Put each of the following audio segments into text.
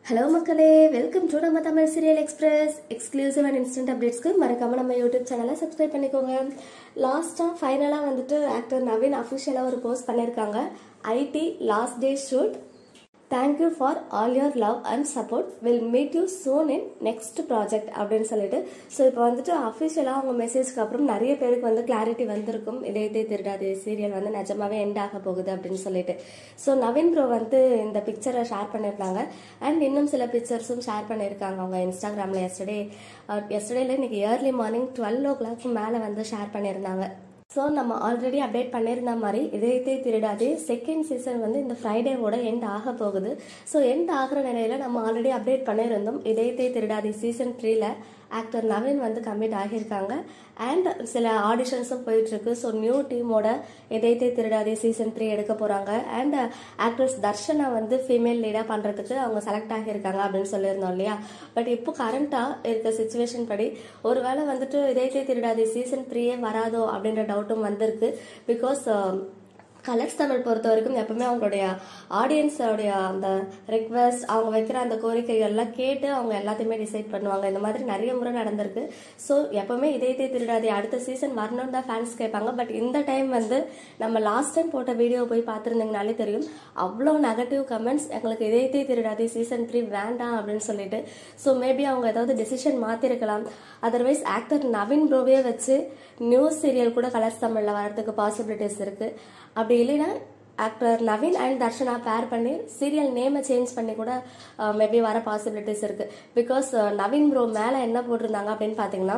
hello மக்களே welcome to நம்ம Tamil serial express exclusive and instant அப்டேட்ஸ்க்கு மறக்காம நம்ம யூடியூப் சேனலை சப்ஸ்கிரைப் பண்ணிக்கோங்க லாஸ்ட்டாக ஃபைனலாக வந்துட்டு ஆக்டர் நவீன் அஃபிஷியலாக ஒரு போஸ்ட் பண்ணியிருக்காங்க ID last day shoot thank you for all your love and support will meet you soon in next project அப்படின்னு சொல்லிட்டு ஸோ இப்போ வந்துட்டு அஃபிஷியலாக அவங்க மெசேஜ்க்கு அப்புறம் நிறைய பேருக்கு வந்து கிளாரிட்டி வந்திருக்கும் இதயத்தை திருடாது சீரியல் வந்து நிஜமாவே எண்ட் ஆக போகுது அப்படின்னு சொல்லிட்டு ஸோ நவீன் ப்ரோ வந்து இந்த பிக்சரை ஷேர் பண்ணியிருந்தாங்க அண்ட் இன்னும் சில பிக்சர்ஸும் ஷேர் பண்ணியிருக்காங்க அவங்க இன்ஸ்டாகிராமில் எஸ்டர்டே எஸ்டர்டேல இன்னைக்கு early morning twelve o'clock மேலே வந்து ஷேர் பண்ணியிருந்தாங்க ஸோ நம்ம ஆல்ரெடி அப்டேட் பண்ணியிருந்த மாதிரி இதயத்தை திருடாதே செகண்ட் சீசன் வந்து இந்த ஃப்ரைடேவோட எண்ட் ஆக போகுது ஸோ எண்ட் ஆகிற நிலையில நம்ம ஆல்ரெடி அப்டேட் பண்ணியிருந்தோம் இதயத்தை திருடாதே சீசன் த்ரீல ஆக்டர் நவீன் வந்து கம்மிட் ஆகியிருக்காங்க அண்ட் சில ஆடிஷன்ஸும் போயிட்டு இருக்கு ஸோ நியூ டீமோட இதயத்தை திருடாதே சீசன் த்ரீ எடுக்க போறாங்க அண்ட் ஆக்ட்ரஸ் தர்ஷனா வந்து ஃபீமேல் லீடாக பண்றதுக்கு அவங்க செலக்ட் ஆகியிருக்காங்க அப்படின்னு சொல்லியிருந்தோம் இல்லையா பட் இப்போ கரண்டாக இருக்க சுச்சுவேஷன் படி ஒருவேளை வந்துட்டு இதயத்தை திருடாதே சீசன் த்ரீயே வராதோ அப்படின்ற டவுட்டும் வந்திருக்கு பிகாஸ் கலர்ஸ் தமிழ் பொறுத்த வரைக்கும் எப்பவுமே அவங்களுடைய ஆடியன்ஸோடைய அந்த ரெக்வஸ்ட் அவங்க வைக்கிற அந்த கோரிக்கைகள்லாம் கேட்டு அவங்க எல்லாத்தையுமே டிசைட் பண்ணுவாங்க இந்த மாதிரி நிறைய முறை நடந்திருக்கு ஸோ எப்பவுமே இதயத்தை திருடாதே அடுத்த சீசன் வரணும்னு தான் ஃபேன்ஸ் கேட்பாங்க பட் இந்த டைம் வந்து நம்ம லாஸ்ட் டைம் போட்ட வீடியோ போய் பார்த்துருந்தீங்கனாலே தெரியும் அவ்வளோ நெகட்டிவ் கமெண்ட்ஸ் எங்களுக்கு இதயத்தை திருடாதே சீசன் த்ரீ வேண்டாம் அப்படின்னு சொல்லிட்டு ஸோ மேபி அவங்க ஏதாவது டெசிஷன் மாற்றிருக்கலாம் அதர்வைஸ் ஆக்டர் நவீன் ப்ரோவே வச்சு நியூஸ் சீரியல் கூட கலர்ஸ் தமிழில் வரதுக்கு பாசிபிலிட்டிஸ் இருக்கு அப்படி இல்லைன்னா ஆக்டர் நவீன் அண்ட் தர்ஷனா பேர் பண்ணி சீரியல் நேமை சேஞ்ச் பண்ணி கூட மேபி வர பாசிபிலிட்டிஸ் இருக்கு பிகாஸ் நவீன் ப்ரோ மேலே என்ன போட்டிருந்தாங்க அப்படின்னு பார்த்தீங்கன்னா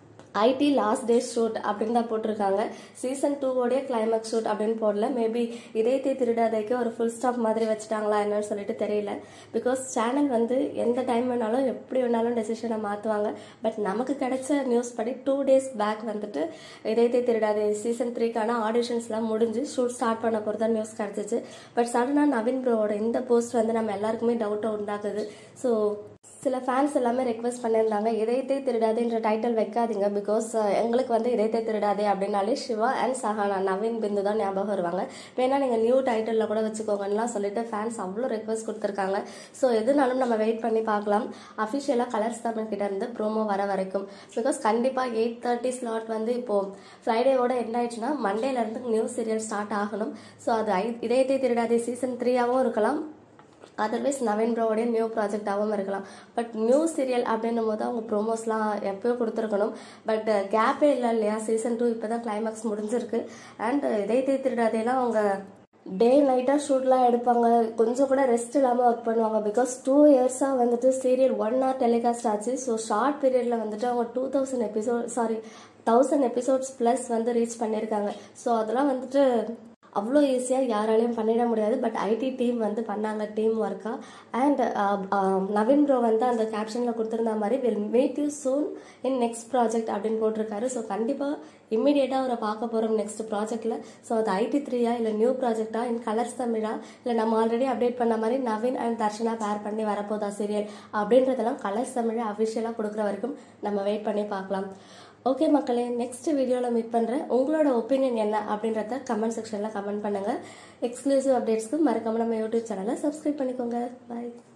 ஐடி லாஸ்ட் டே ஷூட் அப்படின்னு தான் போட்டிருக்காங்க சீசன் டூவோடைய கிளைமேக்ஸ் ஷூட் அப்படின்னு போடல மேபி இதயத்தை திருடாதைக்கு ஒரு ஃபுல் ஸ்டாப் மாதிரி வச்சுட்டாங்களா என்னன்னு சொல்லிட்டு தெரியல பிகாஸ் சேனல் வந்து எந்த டைம் வேணாலும் எப்படி வேணாலும் டெசிஷனை மாற்றுவாங்க பட் நமக்கு கிடைச்ச நியூஸ் படி டூ டேஸ் பேக் வந்துட்டு இதயத்தை திருடாதே சீசன் த்ரீக்கான ஆடிஷன்ஸ்லாம் முடிஞ்சு ஷூட் ஸ்டார்ட் பண்ண போகிறதா நியூஸ் கிடச்சிச்சு பட் சடனாக நவீன் ப்ரோவோட இந்த போஸ்ட் வந்து நம்ம எல்லாருக்குமே டவுட்டை உண்டாக்குது ஸோ சில ஃபேன்ஸ் எல்லாமே ரெக்வஸ்ட் பண்ணியிருந்தாங்க இதயத்தை திருடாதேன்ற டைட்டில் வைக்காதீங்க பிகாஸ் எங்களுக்கு வந்து இதயத்தை திருடாதே அப்படின்னாலே சிவா அண்ட் சஹானா நவீன் பிந்து தான் ஞாபகம் வருவாங்க வேணா நீங்கள் நியூ டைட்டிலில் கூட வச்சுக்கோங்கலாம் சொல்லிட்டு ஃபேன்ஸ் அவ்வளோ ரெக்வஸ்ட் கொடுத்துருக்காங்க ஸோ எதுனாலும் நம்ம வெயிட் பண்ணி பார்க்கலாம் அஃபிஷியலாக கலர்ஸ் தமிழ் கிட்ட இருந்து ப்ரோமோ வர வரைக்கும் பிகாஸ் கண்டிப்பாக எயிட் தேர்ட்டி ஸ்லாட் வந்து இப்போ ஃப்ரைடேவோட என்ன ஆயிடுச்சுன்னா மண்டேலேருந்து நியூ சீரியல் ஸ்டார்ட் ஆகணும் ஸோ அது ஐ- இதயத்தை திருடாதே சீசன் த்ரீயாகவும் இருக்கலாம் அதர்வைஸ் நவீன் ப்ரோவோடைய நியூ ப்ராஜெக்டாகவும் இருக்கலாம் பட் நியூ சீரியல் அப்படின்னும் போது அவங்க ப்ரோமோஸ்லாம் எப்பயோ கொடுத்துருக்கணும் பட் கேப்பே இல்லை இல்லையா சீசன் டூ இப்போ தான் கிளைமேக்ஸ் முடிஞ்சிருக்கு அண்ட் இதயத்தை திருடாதேலாம் அவங்க டே நைட்டாக ஷூட்லாம் எடுப்பாங்க கொஞ்சம் கூட ரெஸ்ட் இல்லாமல் ஒர்க் பண்ணுவாங்க பிகாஸ் டூ இயர்ஸாக வந்துட்டு சீரியல் ஒன் ஹவர் டெலிகாஸ்ட் ஆச்சு ஸோ ஷார்ட் பீரியடில் வந்துட்டு அவங்க two thousand episode sorry thousand episodes plus வந்து ரீச் பண்ணியிருக்காங்க ஸோ அதெல்லாம் வந்துட்டு அவ்வளோ ஈஸியாக யாராலையும் பண்ணிட முடியாது பட் ஐடி டீம் வந்து பண்ணாங்க டீம் ஒர்க்காக அண்ட் நவீன் ப்ரோ வந்து அந்த கேப்ஷனில் கொடுத்துருந்த மாதிரி will meet you soon in next project அப்படின்னு போட்டிருக்காரு ஸோ கண்டிப்பாக இம்மிடியேட்டாக அவரை பார்க்க போகிறோம் நெக்ஸ்ட் ப்ராஜெக்ட்டில் ஸோ அது ஐடி த்ரீயா இல்லை நியூ ப்ராஜெக்டா இன் கலர்ஸ் தமிழா இல்லை நம்ம ஆல்ரெடி அப்டேட் பண்ண மாதிரி நவீன் அண்ட் தர்ஷனா பேர் பண்ணி வரப்போதா சீரியல் அப்படின்றதெல்லாம் கலர்ஸ் தமிழை அஃபிஷியலாக கொடுக்குற வரைக்கும் நம்ம வெயிட் பண்ணி பார்க்கலாம் ஓகே மக்களே நெக்ஸ்ட் வீடியோவில் மீட் பண்ணுறேன் உங்களோட ஒப்பீனியன் என்ன அப்படின்றத கமெண்ட் செக்ஷனில் கமெண்ட் பண்ணுங்கள் எக்ஸ்க்ளூசிவ் அப்டேட்ஸ்க்கு மறக்காம நம்ம யூடியூப் சேனலை சப்ஸ்கிரைப் பண்ணிக்கோங்க பாய்